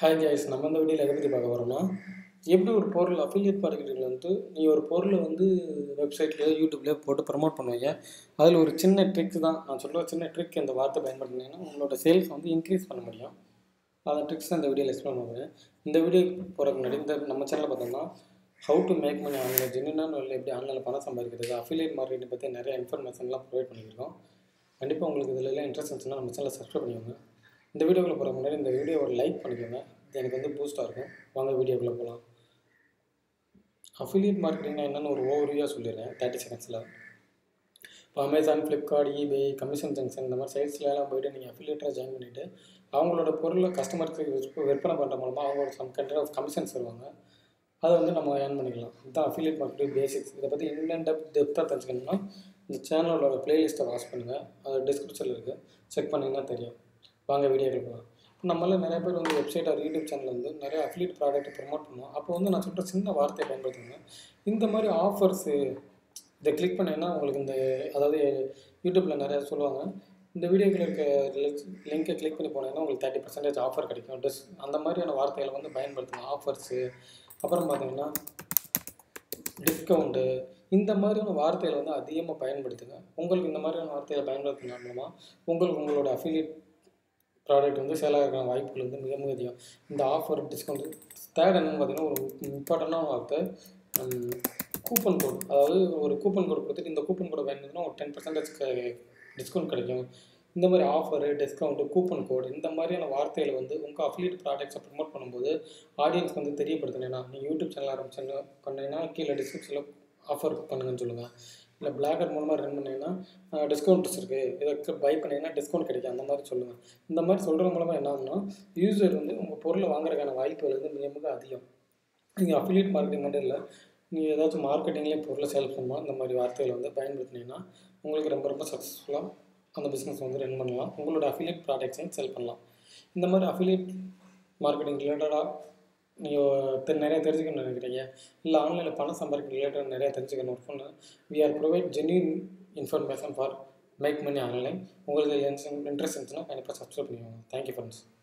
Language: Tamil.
ஹாய் கைஸ் நம்ம இந்த வீடியோவில் எதை பற்றி பார்க்க போகிறோம்னா எப்படி ஒரு பொருள் அஃபிலியேட் மார்க்கெட்டிங்கில் வந்து நீ ஒரு பொருளை வந்து வெப்சைட்லேயோ யூடியூப்லேயோ போட்டு ப்ரமோட் பண்ணுவீங்க அதில் ஒரு சின்ன ட்ரிக் தான் நான் சொல்கிற சின்ன ட்ரிக் இந்த வார்த்தை பயன்படுத்தினீங்கன்னா உங்களோட சேல்ஸ் வந்து இன்க்ரீஸ் பண்ண முடியும் அந்த ட்ரிக்ஸ் தான் இந்த வீடியோவில் எக்ஸ்பிளைன் பண்ணுவேன் இந்த வீடியோ போகிறதுக்கு முன்னாடி இந்த நம்ம சேனலில் பார்த்தோம்னா how to make money online ஜென்யூனான வழியில் எப்படி ஆன்லைனில் பணம் சம்பாதிக்கிறது அஃபிலியேட் மார்க்கெட்டிங் பற்றி நிறைய இன்ஃபர்மேஷன்லாம் ப்ரொவைட் பண்ணியிருக்கோம் கண்டிப்பாக உங்களுக்கு இதில் எல்லாம் இன்ட்ரெஸ்ட் இருந்துச்சுன்னா நம்ம சேனலை சப்ஸ்கிரைப் பண்ணிக்கோங்க இந்த வீடியோக்குள்ளே போகிற முன்னாடி இந்த வீடியோ ஒரு லைக் பண்ணிக்கோங்க இது எனக்கு வந்து பூஸ்ட்டாக இருக்கும் வாங்க வீடியோக்குள்ளே போகலாம் அஃபிலியேட் மார்க்கெட்டிங்னா என்னென்னு ஒரு ஓவர்வியூவாக சொல்லிடுறேன் தேர்ட்டி செகண்ட்ஸில் இப்போ Amazon Flipkart eBay Commission Junction இந்த மாதிரி சைட்ஸ்லாம் போயிட்டு நீங்கள் அஃபிலியேட்டராக ஜாயின் பண்ணிவிட்டு அவங்களோட பொருளை கஸ்டமருக்கு விற்பனை பண்ணுற மூலமாக அவங்களோட சம் கண்டென்ட் ஆஃப் கமிஷன்ஸ் வருவாங்க அதை வந்து நம்ம ஏர்ன் பண்ணிக்கலாம் இதுதான் அஃபிலியேட் மார்க்கெட்டிங் பேசிக்ஸ் இதை பற்றி இன்னும் டெப் டெப்த்தாக தெரிஞ்சுக்கணும்னா இந்த சேனலோட ப்ளேலிஸ்ட்டை வாட்ச் பண்ணுங்கள் அது டிஸ்கிரிப்ஷனில் இருக்குது செக் பண்ணிங்கன்னா தெரியும் வாங்க வீடியோக்கள் போகலாம் இப்போ நம்மள நிறைய பேர் வந்து வெப்சைட் ஆர் யூடியூப் சேனலில் வந்து நிறைய அஃபிலியேட் ப்ராடக்ட்டை ப்ரமோட் பண்ணுவோம் அப்போ வந்து நான் சொல்கிற சின்ன வார்த்தையை பயன்படுத்துங்க இந்த மாதிரி ஆஃபர்ஸு இதை கிளிக் பண்ணீங்கன்னா உங்களுக்கு இந்த அதாவது யூடியூப்பில் நிறையா சொல்லுவாங்க இந்த வீடியோக்கில் இருக்க லிங்கை கிளிக் பண்ணி போனீங்கன்னா உங்களுக்கு தேர்ட்டி பர்சன்டேஜ் ஆஃபர் கிடைக்கும் டிஸ் அந்த மாதிரியான வார்த்தைகளை வந்து பயன்படுத்துங்க ஆஃபர்ஸு அப்புறம் பார்த்தீங்கன்னா டிஸ்கவுண்ட்டு இந்த மாதிரியான வார்த்தைகளை வந்து அதிகமாக பயன்படுத்துங்க உங்களுக்கு இந்த மாதிரியான வார்த்தைகளை பயன்படுத்தினா மூலமாக உங்களுக்கு உங்களோட அஃபிலியேட் ப்ராடக்ட் வந்து சேலாகிறக்கான வாய்ப்புகள் வந்து மிக மிக அதிகம் இந்த ஆஃபர் டிஸ்கவுண்ட் தேர்ட் என்னென்னு பார்த்தீங்கன்னா ஒரு இம்பார்ட்டண்டான வார்த்தை கூப்பன் கோட் அதாவது ஒரு கூப்பன் கோட் கொடுத்துட்டு இந்த கூப்பன் கோடை பயன்படுத்தினா ஒரு டென் பர்சன்டேஜ் டிஸ்கவுண்ட் கிடைக்கும் இந்த மாதிரி ஆஃபரு டிஸ்கவுண்ட்டு கூப்பன் கோட் இந்த மாதிரியான வார்த்தைகளை வந்து உங்கள் அஃபிலியேட் ப்ராடக்ட்ஸை ப்ரமோட் பண்ணும்போது ஆடியன்ஸ்க்கு வந்து தெரியப்படுத்தினேன்னா நீங்கள் யூடியூப் சேனல் ஆரம்பிச்சுன்னு பண்ணீங்கன்னா கீழே டிஸ்கிரிப்ஷனில் ஆஃபர் பண்ணுங்கன்னு சொல்லுங்கள் இல்லை பிளாகர் மூலமாக ரன் பண்ணிங்கன்னா டிஸ்கவுண்ட்ஸ் இருக்குது இதை பை பண்ணிங்கன்னா டிஸ்கவுண்ட் கிடைக்கும் அந்த மாதிரி சொல்லுங்கள் இந்த மாதிரி சொல்கிறது மூலமாக என்ன ஆகும்னா யூசர் வந்து உங்கள் பொருளை வாங்குறதுக்கான வாய்ப்புகள் வந்து மிக மிக அதிகம் நீங்கள் அஃபிலியேட் மார்க்கெட்டிங் மட்டும் இல்லை நீங்கள் ஏதாச்சும் மார்க்கெட்டிங்லேயே பொருளை சேல் பண்ணணும் இந்த மாதிரி வார்த்தைகளை வந்து பயன்படுத்தினீங்கன்னா உங்களுக்கு ரொம்ப ரொம்ப சக்ஸஸ்ஃபுல்லாக அந்த பிஸ்னஸ் வந்து ரன் பண்ணலாம் உங்களோட அஃபிலியேட் ப்ராடக்ட்ஸையும் செல் பண்ணலாம் இந்த மாதிரி அஃபிலியேட் மார்க்கெட்டிங் ரிலேட்டடாக நீங்கள் நிறைய தெரிஞ்சுக்கணும்னு நினைக்கிறீங்க இல்லை ஆன்லைனில் பணம் சம்பாதிக்க ரிலேட்டட் நிறைய தெரிஞ்சுக்கணும் ஒர்க் பண்ண we are provide genuine information for make money online உங்களுக்கு இன்ட்ரெஸ்ட் இருந்துச்சுன்னா கண்டிப்பாக சப்ஸ்கிரைப் பண்ணிக்கோங்க தேங்க்யூ ஃப்ரெண்ட்ஸ்